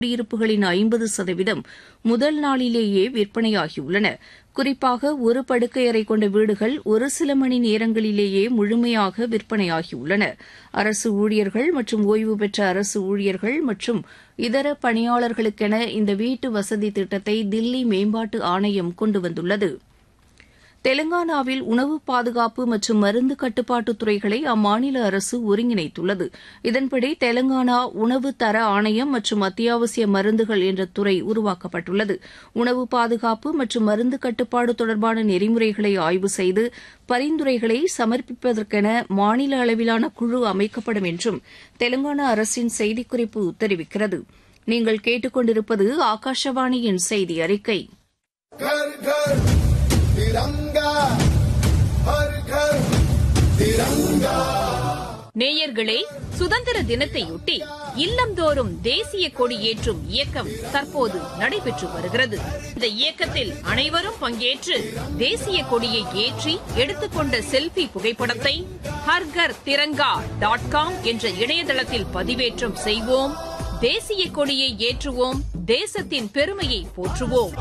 குடியிருப்புகளின் ஐம்பது சதவீதம் முதல் நாளிலேயே விற்பனையாகியுள்ளன குறிப்பாக ஒரு படுக்கையறை கொண்ட வீடுகள் ஒரு சில மணி நேரங்களிலேயே முழுமையாக விற்பனையாகியுள்ளன அரசு ஊழியர்கள் மற்றும் ஓய்வு பெற்ற அரசு ஊழியர்கள் மற்றும் இதர பணியாளர்களுக்கென இந்த வீட்டு வசதி திட்டத்தை தில்லி மேம்பாட்டு ஆணையம் கொண்டு வந்துள்ளது தெலங்கானாவில் உணவு பாதுகாப்பு மற்றும் மருந்து கட்டுப்பாட்டு துறைகளை அம்மாநில அரசு ஒருங்கிணைத்துள்ளது இதன்படி தெலங்கானா உணவு தர ஆணையம் மற்றும் அத்தியாவசிய மருந்துகள் என்ற துறை உருவாக்கப்பட்டுள்ளது உணவு பாதுகாப்பு மற்றும் மருந்து கட்டுப்பாடு தொடர்பான நெறிமுறைகளை ஆய்வு செய்து பரிந்துரைகளை சமர்ப்பிப்பதற்கென மாநில அளவிலான குழு அமைக்கப்படும் என்றும் தெலங்கானா அரசின் செய்திக்குறிப்பு தெரிவிக்கிறது நீங்கள் கேட்டுக்கொண்டிருப்பது ஆகாஷவாணியின் செய்தி அறிக்கை घर घर तिरंगा हर घर तिरंगा நேயர்களே சுதந்திர தினத்தையொட்டி இல்லந்தோறும் தேசிய கொடி ஏற்றும் இயக்கம் தற்போது நடைபெற்று வருகிறது இந்த இயக்கத்தில் அனைவரும் பங்கேற்று தேசிய கொடியை ஏற்றி எடுத்துக்கொண்ட செல்பி புகைப்படத்தை ஹர்கர் திரங்கா டாட் காம் என்ற இணையதளத்தில் பதிவேற்றம் செய்வோம் தேசிய கொடியை ஏற்றுவோம் தேசத்தின் பெருமையை போற்றுவோம்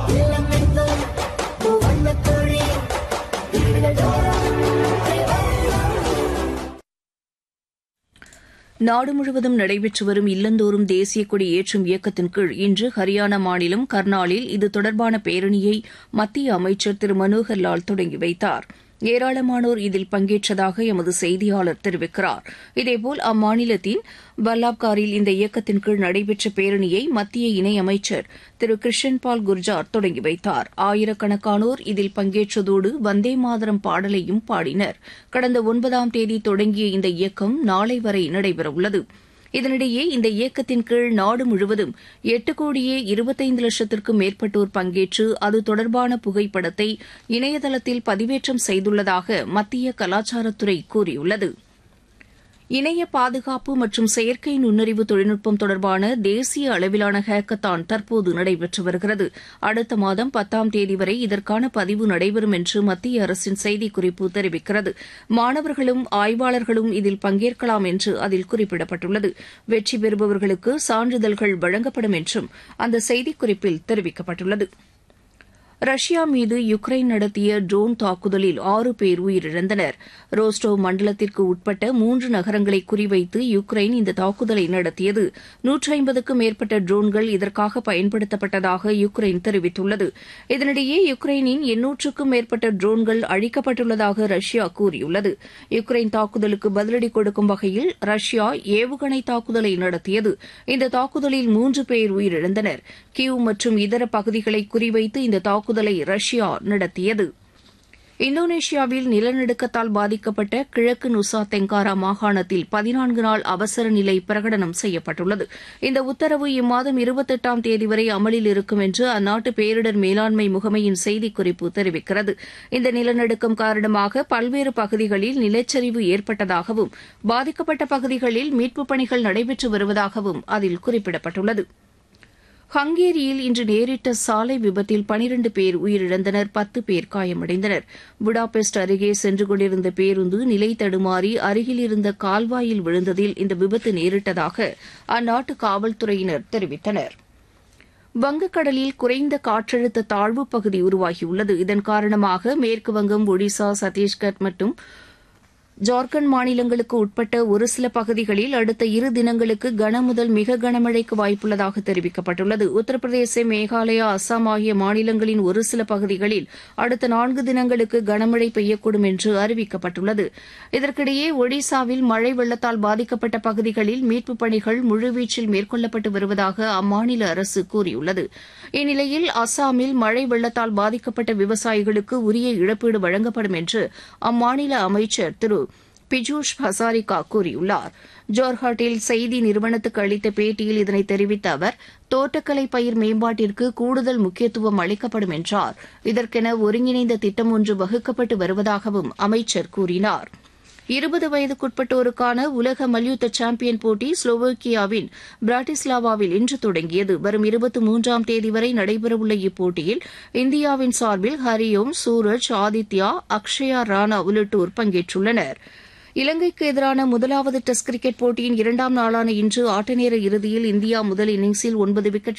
நாடு முழுவதும் நடைபெற்று வரும் இல்லந்தோறும் தேசிய கொடி ஏற்றும் இயக்கத்தின் கீழ் இன்று ஹரியானா மாநிலம் கர்னாலில் இது தொடர்பான பேரணியை மத்திய அமைச்சர் திரு மனோகர் லால் தொடங்கி வைத்தார் ஏராளமானோர் இதில் பங்கேற்றதாக எமது செய்தியாளர் தெரிவிக்கிறார் இதேபோல் அம்மாநிலத்தின் பல்லாப்காரில் இந்த இயக்கத்தின் கீழ் நடைபெற்ற பேரணியை மத்திய இணையமைச்சர் திரு கிருஷன்பால் குர்ஜார் தொடங்கி வைத்தார் ஆயிரக்கணக்கானோர் இதில் பங்கேற்றதோடு வந்தே மாதரம் பாடலையும் பாடினர் கடந்த ஒன்பதாம் தேதி தொடங்கிய இந்த இயக்கம் நாளை வரை நடைபெறவுள்ளது இதனிடையே இந்த இயக்கத்தின் கீழ் நாடு முழுவதும் எட்டு கோடியே இருபத்தைந்து லட்சத்திற்கும் மேற்பட்டோர் பங்கேற்று அது தொடர்பான புகைப்படத்தை இணையதளத்தில் பதிவேற்றம் செய்துள்ளதாக மத்திய கலாச்சாரத்துறை கூறியுள்ளது இணைய பாதுகாப்பு மற்றும் செயற்கை நுண்ணறிவு தொழில்நுட்பம் தொடர்பான தேசிய அளவிலான ஹேக்கத்தான் தற்போது நடைபெற்று வருகிறது அடுத்த மாதம் பத்தாம் தேதி வரை இதற்கான பதிவு நடைபெறும் என்று மத்திய அரசின் செய்திக்குறிப்பு தெரிவிக்கிறது மாணவர்களும் ஆய்வாளர்களும் இதில் பங்கேற்கலாம் என்று அதில் குறிப்பிடப்பட்டுள்ளது வெற்றி பெறுபவர்களுக்கு சான்றிதழ்கள் வழங்கப்படும் என்றும் அந்த செய்திக்குறிப்பில் தெரிவிக்கப்பட்டுள்ளது ரஷ்யா மீது யுக்ரைன் நடத்திய ட்ரோன் தாக்குதலில் ஆறு பேர் உயிரிழந்தனர் ரோஸ்டோவ் மண்டலத்திற்கு உட்பட்ட மூன்று நகரங்களை குறிவைத்து யுக்ரைன் இந்த தாக்குதலை நடத்தியது நூற்றி ஐம்பதுக்கும் மேற்பட்ட ட்ரோன்கள் இதற்காக பயன்படுத்தப்பட்டதாக யுக்ரைன் தெரிவித்துள்ளது இதனிடையே யுக்ரைனின் எண்ணூற்றுக்கும் மேற்பட்ட ட்ரோன்கள் அழிக்கப்பட்டுள்ளதாக ரஷ்யா கூறியுள்ளது யுக்ரைன் தாக்குதலுக்கு பதிலடி கொடுக்கும் வகையில் ரஷ்யா ஏவுகணை தாக்குதலை நடத்தியது இந்த தாக்குதலில் மூன்று பேர் உயிரிழந்தனர் கியூ மற்றும் இதர பகுதிகளை குறிவைத்து இந்த தாக்குதல் தாக்குதலை ரஷ்யா நடத்தியது இந்தோனேஷியாவில் நிலநடுக்கத்தால் பாதிக்கப்பட்ட கிழக்கு நுசா தெங்காரா மாகாணத்தில் பதினான்கு நாள் அவசர நிலை பிரகடனம் செய்யப்பட்டுள்ளது இந்த உத்தரவு இம்மாதம் இருபத்தெட்டாம் தேதி வரை அமலில் இருக்கும் என்று அந்நாட்டு பேரிடர் மேலாண்மை முகமையின் செய்திக்குறிப்பு தெரிவிக்கிறது இந்த நிலநடுக்கம் காரணமாக பல்வேறு பகுதிகளில் நிலச்சரிவு ஏற்பட்டதாகவும் பாதிக்கப்பட்ட பகுதிகளில் மீட்புப் பணிகள் நடைபெற்று வருவதாகவும் அதில் குறிப்பிடப்பட்டுள்ளது ஹங்கேரியில் இன்று நேரிட்ட சாலை விபத்தில் பனிரண்டு பேர் உயிரிழந்தனர் பத்து பேர் காயமடைந்தனர் புடாபெஸ்ட் அருகே சென்று கொண்டிருந்த பேருந்து நிலை தடுமாறி அருகில் இருந்த கால்வாயில் விழுந்ததில் இந்த விபத்து நேரிட்டதாக அந்நாட்டு காவல்துறையினர் தெரிவித்தனர் வங்கக்கடலில் குறைந்த காற்றழுத்த தாழ்வு பகுதி உருவாகியுள்ளது இதன் காரணமாக மேற்குவங்கம் ஒடிசா சத்தீஸ்கர் மற்றும் ஜார்க்கண்ட் மாநிலங்களுக்கு உட்பட்ட ஒரு சில பகுதிகளில் அடுத்த இரு தினங்களுக்கு கன முதல் மிக கனமழைக்கு வாய்ப்புள்ளதாக தெரிவிக்கப்பட்டுள்ளது உத்தரப்பிரதேச மேகாலயா அஸ்ஸாம் ஆகிய மாநிலங்களின் ஒரு சில பகுதிகளில் அடுத்த நான்கு தினங்களுக்கு கனமழை பெய்யக்கூடும் என்று அறிவிக்கப்பட்டுள்ளது இதற்கிடையே ஒடிசாவில் மழை வெள்ளத்தால் பாதிக்கப்பட்ட பகுதிகளில் மீட்புப் பணிகள் முழுவீச்சில் மேற்கொள்ளப்பட்டு வருவதாக அம்மாநில அரசு கூறியுள்ளது இந்நிலையில் அஸ்ஸாமில் மழை வெள்ளத்தால் பாதிக்கப்பட்ட விவசாயிகளுக்கு உரிய இழப்பீடு வழங்கப்படும் என்று அம்மாநில அமைச்சர் திரு பிஜூஷ் ஹசாரிகா கூறியுள்ளார் ஜோர்ஹாட்டில் செய்தி நிறுவனத்துக்கு அளித்த பேட்டியில் இதனை தெரிவித்த அவர் தோட்டக்கலை பயிர் மேம்பாட்டிற்கு கூடுதல் முக்கியத்துவம் அளிக்கப்படும் என்றார் இதற்கென ஒருங்கிணைந்த திட்டம் ஒன்று வகுக்கப்பட்டு வருவதாகவும் அமைச்சர் கூறினார் இருபது வயதுக்குட்பட்டோருக்கான உலக மல்யுத்த சாம்பியன் போட்டி ஸ்லோவோக்கியாவின் பிராட்டிஸ்லாவாவில் இன்று தொடங்கியது வரும் இருபத்தி மூன்றாம் தேதி வரை நடைபெறவுள்ள இப்போட்டியில் இந்தியாவின் சார்பில் ஹரியோம் சூரஜ் ஆதித்யா அக்ஷயா ராணா உள்ளிட்டோர் பங்கேற்றுள்ளனர் இலங்கைக்கு எதிரான முதலாவது டெஸ்ட் கிரிக்கெட் போட்டியின் இரண்டாம் நாளான இன்று ஆட்டநேர இறுதியில் இந்தியா முதல் இன்னிங்ஸில் ஒன்பது விக்கெட்